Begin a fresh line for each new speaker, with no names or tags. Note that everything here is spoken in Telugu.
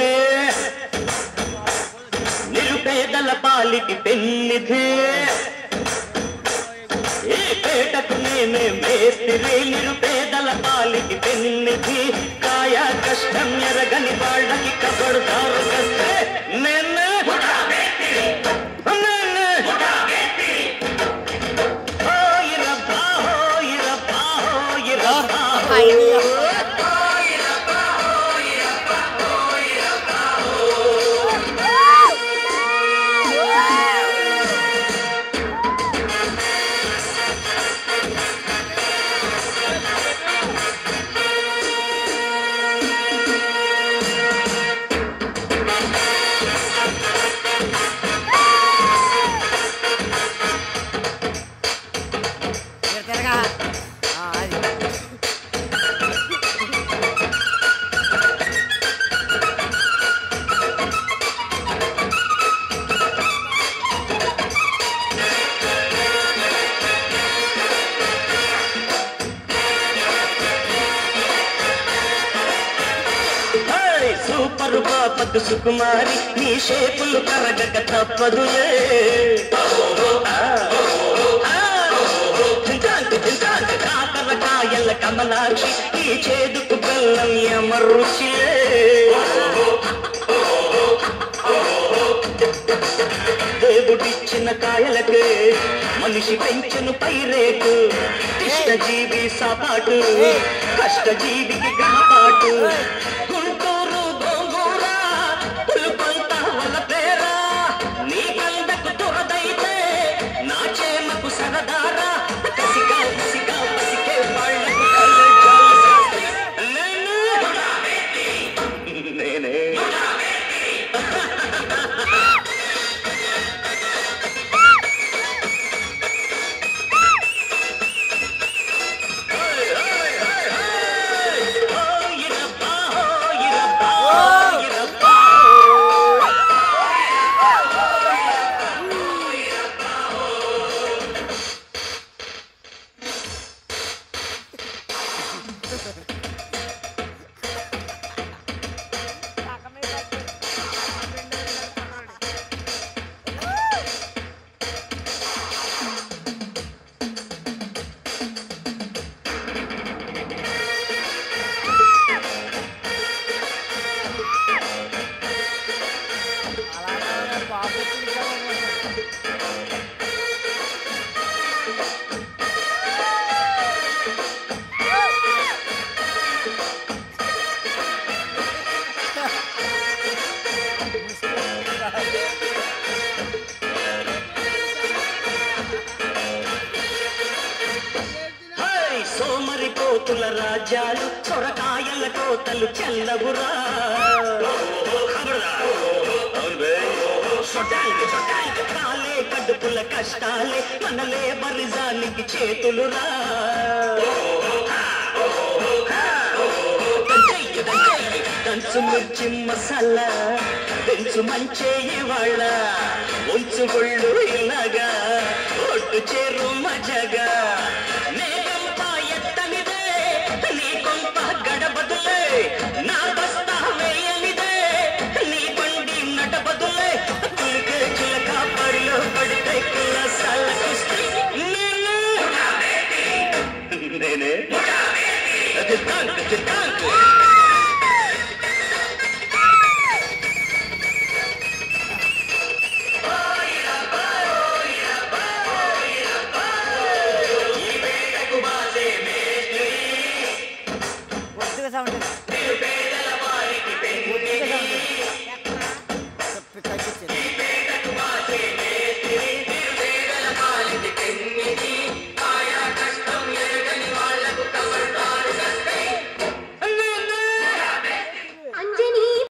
పెన్నిధి నిరుపేదల పాలిటి పెన్నిధి ఏ పేటకు నేనే మేస్తిరి నిరుపేదల పాలిటి పెన్నిధి కాయ కష్టం ఎరగని వాళ్ళకి కబడుతారు కస్తే నేను నేను హోయిరబ్బా, హోయిరబ్బా, హోయిరబ్బా,
తిరగా అది
హే, సూపర్ బాపత్ సుకుమారి నీ షేపులు కరగక తప్పదులే ఆ, ఆ, చింతాంటి చింతాంటి కాకరకాయల కమలాక్షి ఈ చేదుకు బెల్లం ఎమరుచిలే దేవుడిచ్చిన కాయలకే మనిషి పెంచను పైరేటు కృష్ణజీవి సాపాటు కష్టజీవికి గ్రహపాటు గుంటూరు గోంగూర పులుపంత వల పేరా నీ కందకు దురదైతే నా చేమకు సరదారా కసిగా కసిగా పసికే వాళ్ళకు కలజాలు శాస్త్రి. నేను నేనే హోయిరబ్బా, హోయిరబ్బా, హోయిరబ్బా.
అలాగే బాబు
హై, సోమరి కోతుల రాజ్యాలు సొరకాయల కోతలు చల్లవురా సొటాంగి, సొటాంగి, కాలే కడుపుల కష్టాలే మనలే బరిజానికి చేతులురా దంచెయ్యి, దంచెయ్యి, దంచు మిర్చి మసాలా పెంచు మంచే ఇవాళ ఉంచు గుళ్ళు ఇలాగా ఒట్టు చేరు మజగా